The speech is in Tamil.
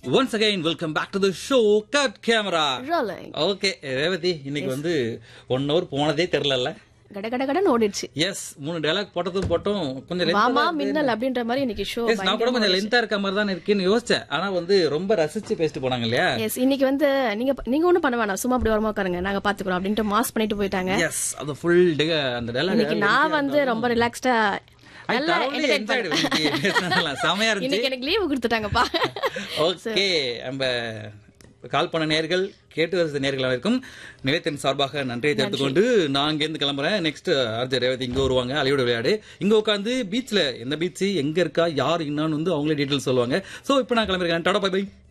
Once again welcome back to the show cut camera Rolling. Okay Revathi இன்னைக்கு வந்து ஒன் ஹவர் போனதே தெரியல கட கட கடன்னு ஓடிடுச்சு எஸ் மூணு டைலாக் போட்டதும் போட்டோம் கொஞ்சம் length வாமா தான் இருக்கு. மின்னல் அப்படின்ற மாதிரி இன்னைக்கு ஷோ Yes, நான் கூட கொஞ்சம் லென்த்தா இருக்க மாதிரி தான் இருக்குன்னு யோசிச்சேன் ஆனா வந்து ரொம்ப ரசிச்சு பேசிட்டு போனாங்க இல்லையா எஸ் இன்னைக்கு வந்து நீங்க நீங்க ஒண்ணும் பண்ண வேணாம் சும்மா அப்படி வரமா உட்காருங்க நாங்க பாத்துக்கிறோம் அப்படின்ட்டு மாஸ் பண்ணிட்டு போயிட்டாங்க எஸ் அது ஃபுல் அந்த டைலாக் இன்னைக்கு நான் வந்து ரொம்ப ரிலாக்ஸ்டா நல்லா entertain பண்ணேன். செமையா இருந்துச்சு இன்னைக்கு எனக்கு லீவு கொடுத்துட்டாங்கப்பா ஓகே நம்ம கால் பண்ண நேர்கள் கேட்டு வருது நேர்கள் இருக்கும் நிலையத்தின் சார்பாக நன்றியை தெரிந்து கொண்டு நான் இங்கேருந்து கிளம்புறேன் நெக்ஸ்ட் அர்ஜய் ரேவதி இங்க வருவாங்க அலையோட விளையாடு இங்க உட்காந்து பீச்ல எந்த பீச் எங்க இருக்கா யார் என்னான்னு வந்து அவங்களே டீட்டெயில் சொல்லுவாங்க சோ இப்போ நான் கிளம்பிருக்கேன் டாடா பை பை